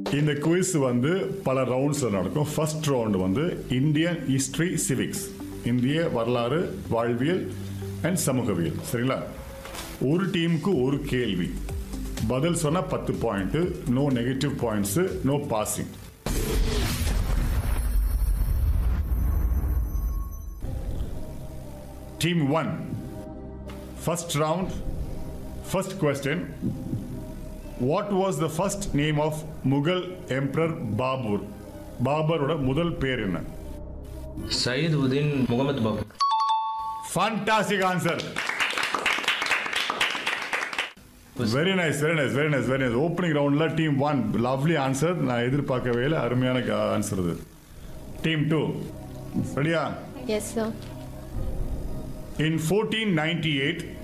இந்த குவிஸ் வந்து பல ரவுண்ட்ஸில் நடக்கும் ஃபர்ஸ்ட் ரவுண்ட் வந்து இந்தியன் ஹிஸ்டரி சிவிக்ஸ் இந்திய வரலாறு வாழ்வியல் அண்ட் சமூகவியல் சரிங்களா ஒரு டீமுக்கு ஒரு கேள்வி பதில் சொன்னா பத்து point no negative points no passing team one first round first question what was the first name of Mughal emperor Babur பாபரோட முதல் பேர் என்ன Sayeed Uddin Mohammed Babu fantastic answer very nice very nice very nice very nice opening ரவுண்ட்ல team one lovely answer நான் எதிர்பார்க்கவே இல்லை அருமையான answer இது டீம் டூ ரெடியா Yes, sir. In 1498,